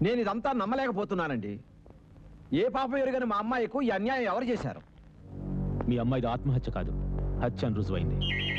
నేను ఇదంతా నమ్మలేకపోతున్నానండి ఏ పాపం ఎరుగని మా అమ్మాయికు ఈ అన్యాయం ఎవరు చేశారు మీ అమ్మాయిది ఆత్మహత్య కాదు హత్య అని రుజువైంది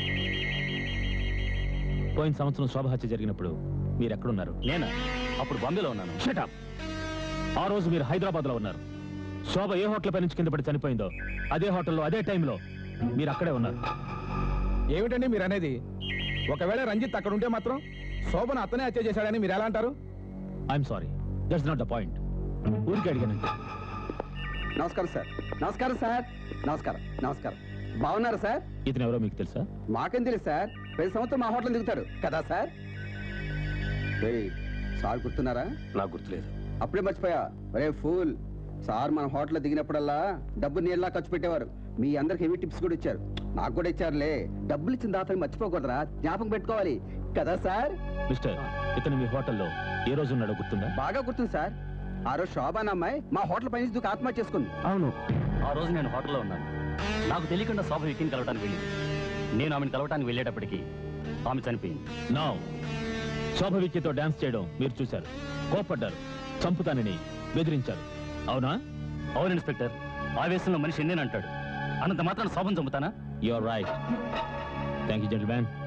పోయిన సంవత్సరం శోభ హత్య జరిగినప్పుడు మీరు ఎక్కడున్నారు నేనా అప్పుడు బాంబేలో ఉన్నాను షటప్ ఆ రోజు మీరు హైదరాబాద్ లో ఉన్నారు శోభ ఏ హోటల్ పై నుంచి కింద పడి చనిపోయిందో అదే హోటల్లో అదే టైంలో మీరు అక్కడే ఉన్నారు ఏమిటండి మీరు అనేది ఒకవేళ రంజిత్ అక్కడ ఉంటే మాత్రం శోభను అతనే హత్య చేశాడని మీరు ఎలా అంటారు I'm sorry that's not the point ఊరికి అడిగానండి నమస్కారం సార్ నమస్కారం సార్ నమస్కారం నమస్కారం బాగున్నారా సార్ ఇతను ఎవరో మీకు తెలుసా మాకేం తెలుసు సార్ ప్రతి సంవత్సరం మా హోటల్ దిగుతాడు కదా సార్ ఏయ్, సార్ గుర్తున్నారా నాకు గుర్తులేదు అప్పుడే మర్చిపోయా ఒరే ఫూల్ సార్ మన హోటల్ దిగినప్పుడల్లా డబ్బు నీళ్ళ ఖర్చు పెట్టేవారు మీ అందరికి హెవీ టిప్స్ కూడా ఇచ్చారు నాకు కూడా ఇచ్చారులే డబ్బులు ఇచ్చిన దాతని మర్చిపోకూడదురా జ్ఞాపకం పెట్టుకోవాలి కదా సార్ మిస్టర్ ఇతను మీ హోటల్లో ఏ రోజు ఉన్నాడో గుర్తుందా బాగా గుర్తుంది సార్ ఆ రోజు శోభాన్ అమ్మాయి మా హోటల్ పైన దూకి ఆత్మహత్య చేసుకుంది అవును ఆ రోజు నేను హోటల్లో ఉన్నాను నాకు తెలియకుండా శోభ వ్యక్తిని కలవడానికి వెళ్ళింది నేను ఆమెను కలవడానికి వెళ్ళేటప్పటికి ఆమె చనిపోయింది నా శోభ విక్కీతో డాన్స్ చేయడం మీరు చూశారు కోపడ్డారు చంపుతానని బెదిరించారు అవునా అవును ఇన్స్పెక్టర్ ఆవేశంలో మనిషి ఎన్నేనంటాడు అనంత మాత్రం శోభను చంపుతానా you are right thank you gentleman